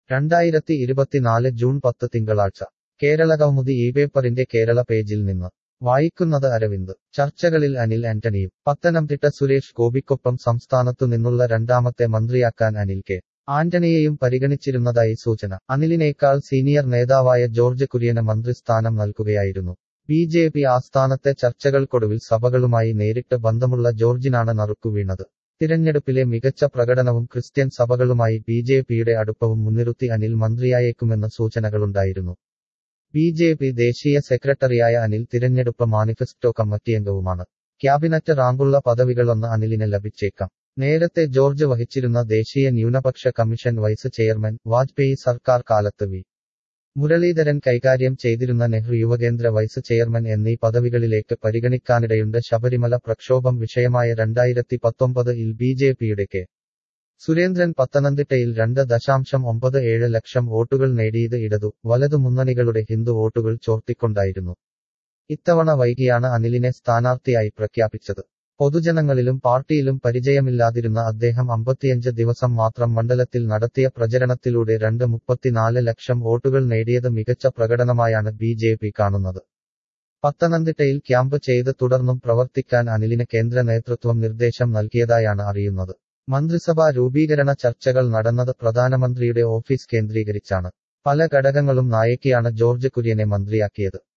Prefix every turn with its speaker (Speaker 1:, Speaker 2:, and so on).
Speaker 1: രണ്ടായിരത്തി ഇരുപത്തിനാല് ജൂൺ പത്ത് തിങ്കളാഴ്ച കേരളകൗമുദി ഈ പേപ്പറിന്റെ കേരള പേജിൽ നിന്ന് വായിക്കുന്നത് അരവിന്ദ് ചർച്ചകളിൽ അനിൽ ആന്റണിയും പത്തനംതിട്ട സുരേഷ് ഗോപിക്കൊപ്പം സംസ്ഥാനത്തു നിന്നുള്ള രണ്ടാമത്തെ മന്ത്രിയാക്കാൻ അനിൽ കെ ആന്റണിയെയും പരിഗണിച്ചിരുന്നതായി സൂചന അനിലിനേക്കാൾ സീനിയർ നേതാവായ ജോർജ് കുര്യന് മന്ത്രിസ്ഥാനം നൽകുകയായിരുന്നു ബി ജെ പി ആസ്ഥാനത്തെ ചർച്ചകൾക്കൊടുവിൽ സഭകളുമായി നേരിട്ട് ബന്ധമുള്ള ജോർജിനാണ് നറുക്കുവീണത് തിരഞ്ഞെടുപ്പിലെ മികച്ച പ്രകടനവും ക്രിസ്ത്യൻ സഭകളുമായി ബി ജെ പിയുടെ അടുപ്പവും മുൻനിർത്തി അനിൽ മന്ത്രിയായേക്കുമെന്ന സൂചനകളുണ്ടായിരുന്നു ബി ജെ പി ദേശീയ സെക്രട്ടറിയായ അനിൽ തിരഞ്ഞെടുപ്പ് മാനിഫെസ്റ്റോ കമ്മിറ്റി അംഗവുമാണ് ക്യാബിനറ്റ് റാങ്കുള്ള പദവികളൊന്ന് അനിലിന് ലഭിച്ചേക്കാം നേരത്തെ ജോർജ് വഹിച്ചിരുന്ന ദേശീയ ന്യൂനപക്ഷ കമ്മീഷൻ വൈസ് ചെയർമാൻ വാജ്പേയി സർക്കാർ കാലത്ത് വി മുരളീധരൻ കൈകാര്യം ചെയ്തിരുന്ന നെഹ്റു യുവകേന്ദ്ര വൈസ് ചെയർമാൻ എന്നീ പദവികളിലേക്ക് പരിഗണിക്കാനിടയുണ്ട് ശബരിമല പ്രക്ഷോഭം വിഷയമായ രണ്ടായിരത്തി പത്തൊമ്പതിൽ ബി ജെ പിയുടെ കെ സുരേന്ദ്രൻ പത്തനംതിട്ടയിൽ രണ്ട് ദശാംശം ഒമ്പത് ഏഴ് ലക്ഷം വോട്ടുകൾ നേടിയത് ഇടതു വലതു മുന്നണികളുടെ ഹിന്ദു വോട്ടുകൾ ചോർത്തിക്കൊണ്ടായിരുന്നു ഇത്തവണ വൈകിയാണ് അനിലിനെ സ്ഥാനാർത്ഥിയായി പ്രഖ്യാപിച്ചത് പൊതുജനങ്ങളിലും പാർട്ടിയിലും പരിചയമില്ലാതിരുന്ന അദ്ദേഹം അമ്പത്തിയഞ്ച് ദിവസം മാത്രം മണ്ഡലത്തിൽ നടത്തിയ പ്രചരണത്തിലൂടെ രണ്ട് മുപ്പത്തിനാല് ലക്ഷം വോട്ടുകൾ നേടിയത് മികച്ച പ്രകടനമായാണ് ബി ജെ പി കാണുന്നത് പത്തനംതിട്ടയിൽ ക്യാമ്പ് ചെയ്ത് തുടർന്നും പ്രവർത്തിക്കാൻ അനിലിന് കേന്ദ്ര നേതൃത്വം നിർദ്ദേശം നൽകിയതായാണ് അറിയുന്നത് മന്ത്രിസഭാ രൂപീകരണ ചർച്ചകൾ നടന്നത് പ്രധാനമന്ത്രിയുടെ ഓഫീസ് കേന്ദ്രീകരിച്ചാണ് പല ഘടകങ്ങളും നായക്കിയാണ് ജോർജ് കുര്യനെ മന്ത്രിയാക്കിയത്